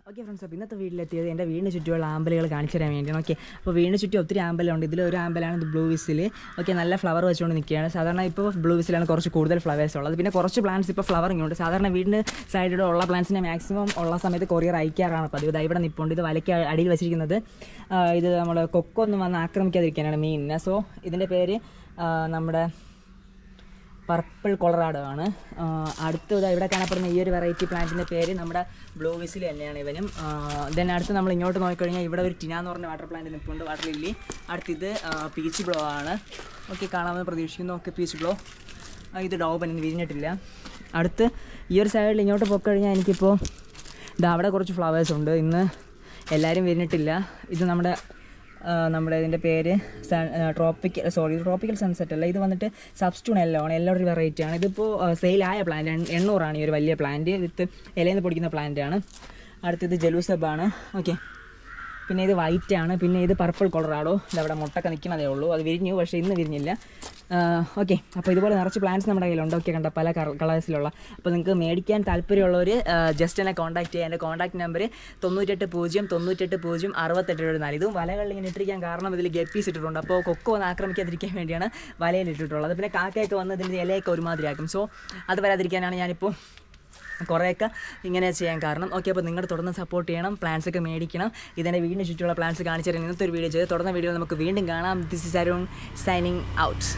okay friends അപ്പോൾ ഇന്നത്തെ വീട്ടിലെത്തിയത് എൻ്റെ വീടിന് ചുറ്റുമുള്ള ആമ്പലുകൾ കാണിച്ചു തരാൻ വേണ്ടിയാണ് ഓക്കെ അപ്പോൾ വീടിന് ചുറ്റും ഒത്തിരി ആമ്പലുണ്ട് ഇതിൽ ഒരു ആമ്പലാണ് ഇത് ബ്ലൂ വിസിൽ ഓക്കെ നല്ല ഫ്ലവർ വെച്ചുകൊണ്ട് നിൽക്കുകയാണ് സാധാരണ ഇപ്പോൾ ബ്ലൂ വിസിലാണ് കുറച്ച് കൂടുതൽ ഫ്ലവേഴ്സ് ഉള്ളത് പിന്നെ കുറച്ച് പ്ലാന്റ്സ് ഇപ്പോൾ ഫ്ലവറിംഗ് ഉണ്ട് സാധാരണ വീടിൻ്റെ സൈഡിലൂടെ ഉള്ള പ്ലാന്റ്സിനെ മാക്സിമം ഉള്ള സമയത്ത് കൊറിയർ അയക്കാറാണ് പതിവ് ദാ ഇവിടെ നിൽപ്പുണ്ട് ഇത് വലയ്ക്ക് അടിയിൽ വെച്ചിരിക്കുന്നത് ആ, ഇത് നമ്മൾ കൊക്കൊന്നും വന്ന് ആക്രമിക്കാതിരിക്കാനാണ് മീനിനെ സോ ഇതിൻ്റെ പേര് ആ, നമ്മുടെ പർപ്പിൾ കൊളറാഡോ ആണ് അടുത്തത് ഇവിടെ കാണപ്പെടുന്ന ഈ ഒരു വെറൈറ്റി പ്ലാന്റിൻ്റെ പേര് നമ്മുടെ ബ്ലൂ വിസിൽ തന്നെയാണ് ഇവനും ദെൻ അടുത്ത് നമ്മൾ ഇങ്ങോട്ട് നോക്കിക്കഴിഞ്ഞാൽ ഇവിടെ ഒരു ടിന എന്ന് പറഞ്ഞ വാട്ടർ പ്ലാന്റ് നിൽപ്പുണ്ട് വാട്ടർ ലില്ലി അടുത്തിത് പീച്ച് ബ്ലോ ആണ് ഓക്കെ കാണാമെന്ന് പ്രതീക്ഷിക്കുന്നു ഓക്കെ പീച്ച് ബ്ലോ ഇത് ഡോബൻ ഇന്ന് വിരിഞ്ഞിട്ടില്ല അടുത്ത് ഈ ഒരു സൈഡിൽ ഇങ്ങോട്ട് പോയിക്കഴിഞ്ഞാൽ എനിക്കിപ്പോൾ ഇതാ അവിടെ കുറച്ച് ഫ്ലവേഴ്സ് ഉണ്ട് ഇന്ന് എല്ലാവരും വിരിഞ്ഞിട്ടില്ല ഇത് നമ്മുടെ ആ, നമ്മുടെ ഇതിൻ്റെ പേര് sun tropical sorry tropical sunset അല്ല ഇത് വന്നിട്ട് സബ്സ്റ്റൂൺ എല്ലോ ആണ് എല്ലോ ഒരു വെറൈറ്റി ആണ് ഇതിപ്പോൾ സെയിലായ പ്ലാന്റ് എണ്ണൂറാണ് ഈ ഒരു വലിയ പ്ലാന്റ് വിത്ത് ഇലയിൽ നിന്ന് പൊടിക്കുന്ന പ്ലാന്റ് ആണ് അടുത്തത് ജലൂസബാണ് ഓക്കെ പിന്നെ ഇത് വൈറ്റ് ആണ് പിന്നെ ഇത് പർപ്പിൾ കളറാണോ ഇതവിടെ മുട്ടൊക്കെ നിൽക്കുന്നതേ ഉള്ളൂ അത് വിരിഞ്ഞു പക്ഷേ ഇന്ന് വിരിഞ്ഞില്ല ഓക്കെ അപ്പോൾ ഇതുപോലെ നിറച്ച് പ്ലാന്റ്സ് നമ്മുടെ കയ്യിലുണ്ട് ഓക്കെ കണ്ട പല കളേഴ്സിലുള്ള അപ്പോൾ നിങ്ങൾക്ക് മേടിക്കാൻ താല്പര്യമുള്ളവർ ജസ്റ്റ് എന്നെ കോൺടാക്ട് ചെയ്യുക എൻ്റെ കോൺടാക്ട് നമ്പർ തൊണ്ണൂറ്റെട്ട് പൂജ്യം തൊണ്ണൂറ്റെട്ട് പൂജ്യം അറുപത്തെട്ട് എഴുപത് നാല് ഇതും വലകളിൽ ഇങ്ങനെ ഇട്ടിരിക്കാൻ കാരണം ഇതിൽ ഗപ്പീസ് ഇട്ടിട്ടുണ്ട് അപ്പോൾ കൊക്കോ ഒന്ന് ആക്രമിക്കാതിരിക്കാൻ വേണ്ടിയാണ് വലയിൽ ഇട്ടിട്ടുള്ളത് പിന്നെ കാക്കയൊക്കെ വന്ന് ഇതിൻ്റെ ഇലയൊക്കെ ഒരുമാതിരിയാക്കും സോ അത് വരാതിരിക്കാനാണ് ഞാനിപ്പോൾ കുറേയൊക്കെ ഇങ്ങനെ ചെയ്യാൻ കാരണം ഓക്കെ അപ്പോൾ നിങ്ങൾ തുടർന്ന് സപ്പോർട്ട് ചെയ്യണം പ്ലാൻസ് ഒക്കെ മേടിക്കണം ഇതിൻ്റെ വീടിന് ചുറ്റുമുള്ള പ്ലാൻസ് കാണിച്ചു തരാൻ ഇന്നത്തെ ഒരു വീഡിയോ ചെയ്ത് തുടർന്ന വീഡിയോ നമുക്ക് വീണ്ടും കാണാം this is Arun signing out